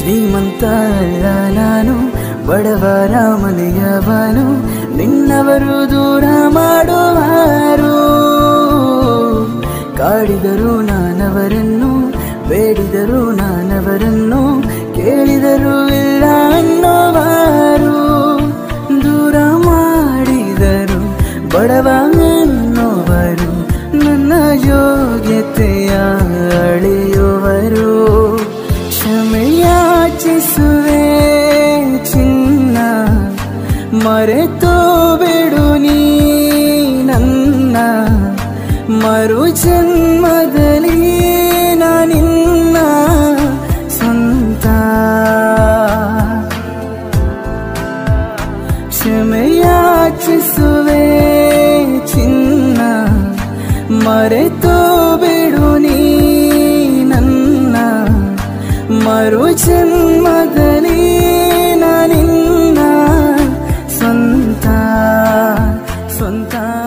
ಶ್ರೀಮಂತ ಅಲ್ಲ ನಾನು ಬಡವರ ಮನೆಯವನು ನಿನ್ನವರು ದೂರ ಮಾಡುವಾರು ಕಾಡಿದರು ನಾನವರನ್ನು ಬೇಡಿದರು ನಾನವರನ್ನು ಕೇಳಿದರು ಇಲ್ಲ ಅನ್ನೋವಾರು ದೂರ ಮಾಡಿದರು ಬಡವ ಎನ್ನುವರು ನನ್ನ ಯೋಗ್ಯತೆಯ ಅಳೆಯುವರು ಕ್ಷಮೆಯಾಚಿಸುವೆ ಚಿನ್ನ ಮರೆತು ಬಿಡು ನೀ ನನ್ನ ಮರು ಜನ್ಮದಲ್ಲಿ ನಾನಿನ್ನ ಸ್ವಂತ ಕ್ಷಮೆಯಾಚಿಸುವೆ ಚಿನ್ನ ಮರೆತು ಬಿಡು ನೀ ನನ್ನ ಮರು ಜನ್ಮದಲ್ಲಿ ನಾನಿನ್ನ ಸ್ವಂತ ಸ್ವಂತ